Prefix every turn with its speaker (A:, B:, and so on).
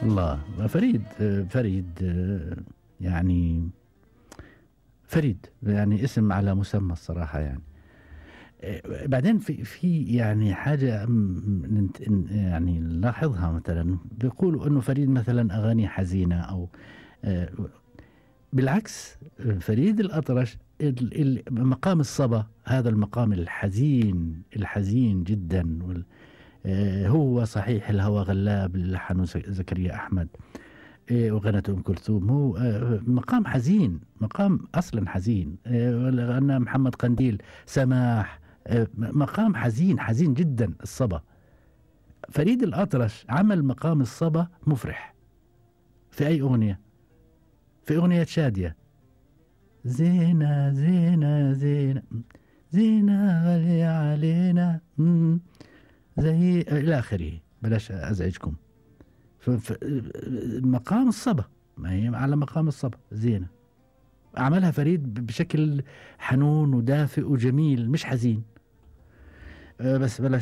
A: الله فريد فريد يعني فريد يعني اسم على مسمى الصراحه يعني بعدين في في يعني حاجه يعني نلاحظها مثلا بيقولوا انه فريد مثلا اغاني حزينه او بالعكس فريد الاطرش مقام الصبا هذا المقام الحزين الحزين جدا هو صحيح الهوى غلاب لحن زكريا احمد وغنت ام كلثوم هو مقام حزين مقام اصلا حزين غنى محمد قنديل سماح مقام حزين حزين جدا الصبا فريد الأطرش عمل مقام الصبا مفرح في أي أغنية في أغنية شادية زينة زينة زينة زينة غالية علينا زي إلى آخره بلاش أزعجكم مقام الصبا ما هي على مقام الصبا زينة عملها فريد بشكل حنون ودافئ وجميل مش حزين بس بلاش